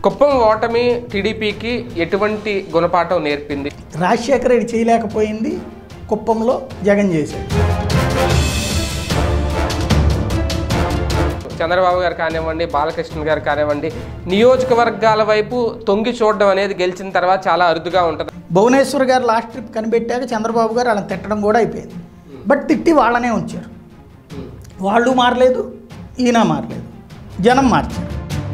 కుప్పం ఓటమి టీడీపీకి ఎటువంటి గుణపాఠం నేర్పింది రాజశేఖర రెడ్డి చేయలేకపోయింది కుప్పంలో జగన్ చేశాడు చంద్రబాబు గారు కానివ్వండి బాలకృష్ణ గారు కానివ్వండి నియోజకవర్గాల వైపు తొంగి చూడడం అనేది గెలిచిన తర్వాత చాలా అరుదుగా ఉంటుంది భువనేశ్వర్ గారు లాస్ట్ ట్రిప్ కనిపెట్టాక చంద్రబాబు గారు వాళ్ళని తిట్టడం కూడా అయిపోయింది బట్ తిట్టి వాళ్ళనే ఉంచారు వాళ్ళు మారలేదు ఈయన మారలేదు జనం మార్చారు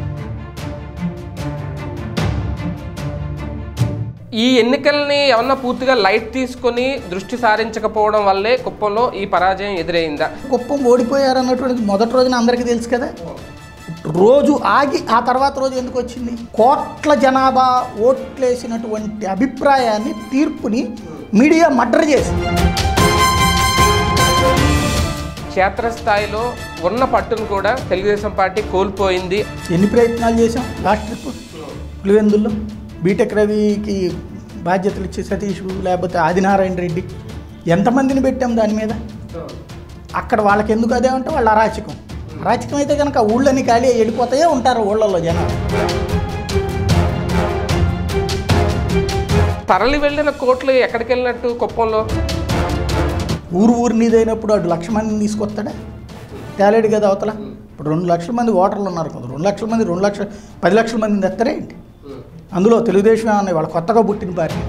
ఈ ఎన్నికల్ని ఏమన్నా పూర్తిగా లైట్ తీసుకొని దృష్టి సారించకపోవడం వల్లే కుప్పంలో ఈ పరాజయం ఎదురైందా కుప్పం ఓడిపోయారు అన్నటువంటిది మొదటి రోజున అందరికీ తెలుసు కదా రోజు ఆగి ఆ తర్వాత రోజు ఎందుకు వచ్చింది కోట్ల జనాభా ఓట్లేసినటువంటి అభిప్రాయాన్ని తీర్పుని మీడియా మర్డర్ చేసింది క్షేత్రస్థాయిలో ఉన్న పట్టును కూడా తెలుగుదేశం పార్టీ కోల్పోయింది ఎన్ని ప్రయత్నాలు చేసాం లాస్ట్ ట్రిప్ పులివెందుల్లో బీటెక్ రవికి బాధ్యతలు ఇచ్చే సతీష్ లేకపోతే ఆదినారాయణ రెడ్డి ఎంతమందిని పెట్టాం దాని మీద అక్కడ వాళ్ళకి ఎందుకు అదే ఉంటే వాళ్ళ అరాచకం అరాచకం అయితే కనుక ఊళ్ళని ఖాళీ అయ్యి వెళ్ళిపోతాయే ఉంటారు ఊళ్ళల్లో జనాలు తరలి వెళ్ళిన కోట్లు ఎక్కడికి వెళ్ళినట్టు కుప్పంలో ఊరు ఊరు నీదైనప్పుడు అటు లక్ష మందిని తీసుకొస్తాడా తేలేడు కదా అవతల ఇప్పుడు రెండు లక్షల మంది ఓటర్లు ఉన్నారు కదా రెండు లక్షల మంది రెండు లక్షల పది లక్షల మందిని తెస్తారే ఏంటి అందులో తెలుగుదేశం అనే వాళ్ళ కొత్తగా పుట్టిన పార్టీ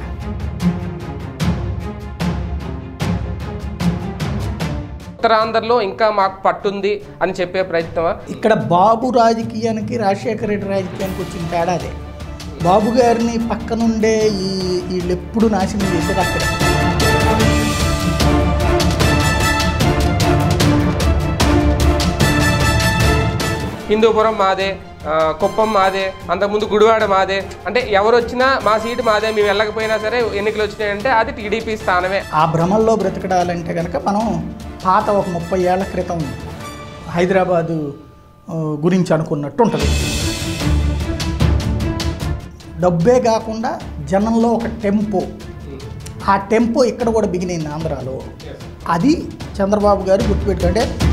ఉత్తరాంధ్రలో ఇంకా మాకు పట్టుంది అని చెప్పే ప్రయత్నమా ఇక్కడ బాబు రాజకీయానికి రాజశేఖర రెడ్డి రాజకీయానికి వచ్చిన తేడా అదే బాబు గారిని పక్కనుండే ఈ వీళ్ళు ఎప్పుడు నాశనం చేసేది అక్కడే హిందూపురం మాదే ఆ, కుప్పం మాదే అంతకుముందు గుడివాడ మాదే అంటే ఎవరు వచ్చినా మా సీటు మాదే మేము వెళ్ళకపోయినా సరే ఎన్నికలు వచ్చినాయంటే అది టీడీపీ స్థానమే ఆ భ్రమల్లో బ్రతకడాలంటే కనుక మనం పాత ఒక ముప్పై ఏళ్ల క్రితం హైదరాబాదు ఆ, గురించి అనుకున్నట్టు ఉంటుంది డబ్బే కాకుండా జనంలో ఒక టెంపో ఆ టెంపో ఇక్కడ కూడా బిగినింది ఆంధ్రాలో అది చంద్రబాబు గారు గుర్తుపెట్టుకుంటే